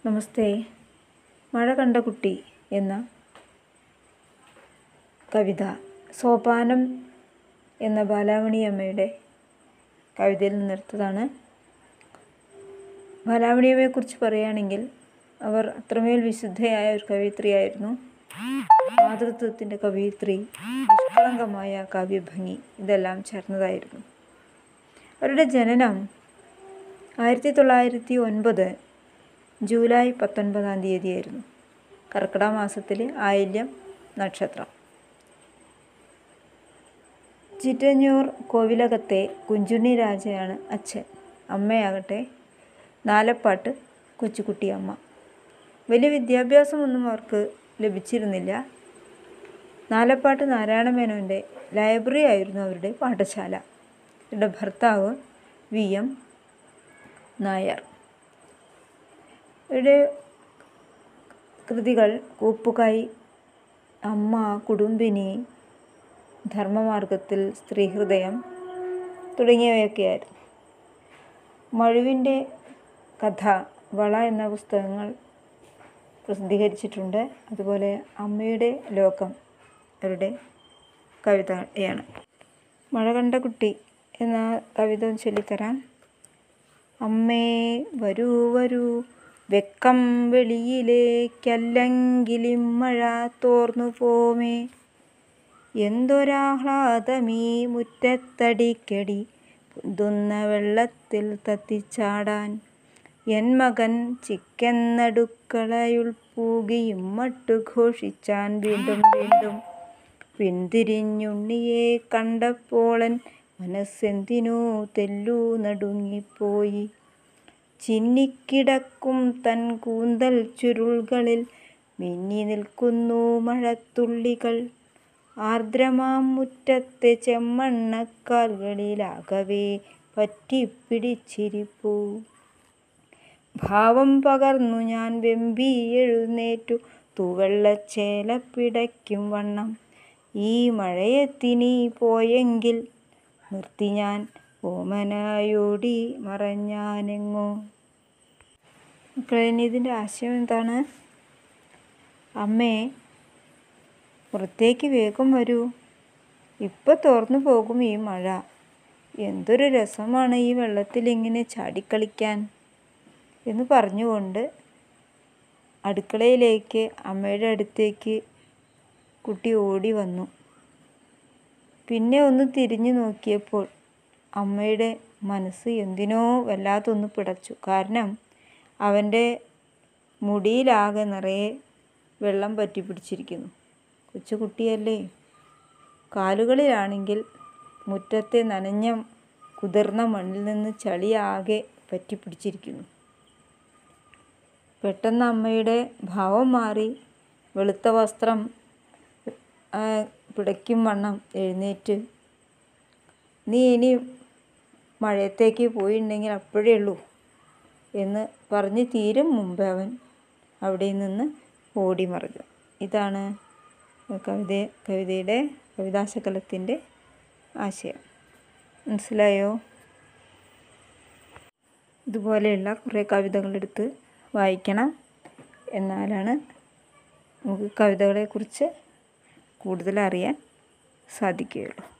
നമസ്തേ മഴ കണ്ട കുട്ടി എന്ന കവിത സോപാനം എന്ന ബാലാമണി അമ്മയുടെ കവിതയിൽ നിന്നെടുത്തതാണ് ബാലാമണിയമ്മയെക്കുറിച്ച് പറയുകയാണെങ്കിൽ അവർ അത്രമേൽ വിശുദ്ധയായ ഒരു കവയിത്രിയായിരുന്നു മാതൃത്വത്തിൻ്റെ കവയിത്രി നിഷ്കളങ്കമായ കാവ്യഭംഗി ഇതെല്ലാം ചേർന്നതായിരുന്നു അവരുടെ ജനനം ആയിരത്തി തൊള്ളായിരത്തി ഒൻപത് ജൂലൈ പത്തൊൻപതാം തീയതിയായിരുന്നു കർക്കിടക മാസത്തിൽ ആയില്യം നക്ഷത്രം ചിറ്റഞ്ഞൂർ കോവിലകത്തെ കുഞ്ചുണ്ണി രാജയാണ് അച്ഛൻ അമ്മയാകട്ടെ നാലപ്പാട്ട് കൊച്ചുകുട്ടിയമ്മ വലിയ വിദ്യാഭ്യാസമൊന്നും അവർക്ക് ലഭിച്ചിരുന്നില്ല നാലപ്പാട്ട് നാരായണ മേനോൻ്റെ ലൈബ്രറി ആയിരുന്നു അവരുടെ പാഠശാല അവരുടെ ഭർത്താവ് വി എം നായർ ഇവിടെ കൃതികൾ കൂപ്പുകൈ അമ്മ കുടുംബിനി ധർമ്മമാർഗത്തിൽ സ്ത്രീഹൃദയം തുടങ്ങിയവയൊക്കെയായിരുന്നു മഴുവിൻ്റെ കഥ വള എന്ന പുസ്തകങ്ങൾ പ്രസിദ്ധീകരിച്ചിട്ടുണ്ട് അതുപോലെ അമ്മയുടെ ലോകം അവരുടെ കവിതയാണ് മഴ കണ്ട കുട്ടി എന്ന കവിത ചൊല്ലിത്തരാം അമ്മേ വരൂ വരൂ വെക്കം വെളിയിലേക്കല്ലെങ്കിലും മഴ തോർന്നു പോമേ എന്തൊരാഹ്ലാദമീ മുറ്റത്തടിക്കടി പൊന്തുന്ന വെള്ളത്തിൽ തത്തിച്ചാടാൻ എൻ മകൻ ചിക്കെന്നടുക്കളയുൾ പൂകിയും മട്ടുഘോഷിച്ചാൻ വീണ്ടും വീണ്ടും പിന്തിരിഞ്ഞുണ്ണിയെ കണ്ടപ്പോളൻ മനസ്സെന്തിനോ തെല്ലു നടുങ്ങിപ്പോയി ചിന്നിക്കിടക്കും തൻ കൂന്തൽ ചുരുൾകളിൽ മിന്നി നിൽക്കുന്നു മഴത്തുള്ളികൾ ആർദ്രമാം മുറ്റത്തെ ചെമ്മണ്ണക്കാൽകളിലാകവേ പറ്റിപ്പിടിച്ചിരിപ്പൂ ഭാവം പകർന്നു ഞാൻ വെമ്പി എഴുന്നേറ്റു തൂവെള്ളച്ചേല പിടയ്ക്കും വണ്ണം ഈ മഴയത്തിനി പോയെങ്കിൽ നിർത്തി ഞാൻ ഓമനായോടി മറഞ്ഞാനെങ്ങോ മക്കളെ ഇതിൻ്റെ ആശയം എന്താണ് അമ്മേ പുറത്തേക്ക് വേഗം വരൂ ഇപ്പം തോർന്നു പോകും ഈ മഴ എന്തൊരു രസമാണ് ഈ വെള്ളത്തിൽ ഇങ്ങനെ ചാടിക്കളിക്കാൻ എന്ന് പറഞ്ഞുകൊണ്ട് അടുക്കളയിലേക്ക് അമ്മയുടെ അടുത്തേക്ക് കുട്ടി ഓടി വന്നു പിന്നെ ഒന്ന് തിരിഞ്ഞു നോക്കിയപ്പോൾ അമ്മയുടെ മനസ്സ് എന്തിനോ വല്ലാത്തൊന്ന് പിടച്ചു കാരണം അവൻ്റെ മുടിയിലാകെ നിറയെ വെള്ളം പറ്റി പിടിച്ചിരിക്കുന്നു കൊച്ചുകുട്ടിയല്ലേ കാലുകളിലാണെങ്കിൽ മുറ്റത്തെ നനഞ്ഞ കുതിർന്ന മണ്ണിൽ നിന്ന് ചളിയാകെ പറ്റി പിടിച്ചിരിക്കുന്നു പെട്ടെന്ന് അമ്മയുടെ ഭാവം മാറി വെളുത്ത വസ്ത്രം പിടയ്ക്കും വണ്ണം എഴുന്നേറ്റ് നീ ഇനി മഴയത്തേക്ക് പോയിട്ടുണ്ടെങ്കിൽ അപ്പോഴേ ഉള്ളൂ എന്ന് പറഞ്ഞ് തീരും മുമ്പ് അവൻ അവിടെ നിന്ന് ഓടി മറഞ്ഞു ഇതാണ് കവിത കവിതയുടെ കവിതാശകലത്തിൻ്റെ ആശയം മനസ്സിലായോ ഇതുപോലെയുള്ള കുറേ കവിതകളെടുത്ത് വായിക്കണം എന്നാലാണ് നമുക്ക് കവിതകളെക്കുറിച്ച് കൂടുതൽ അറിയാൻ സാധിക്കുകയുള്ളൂ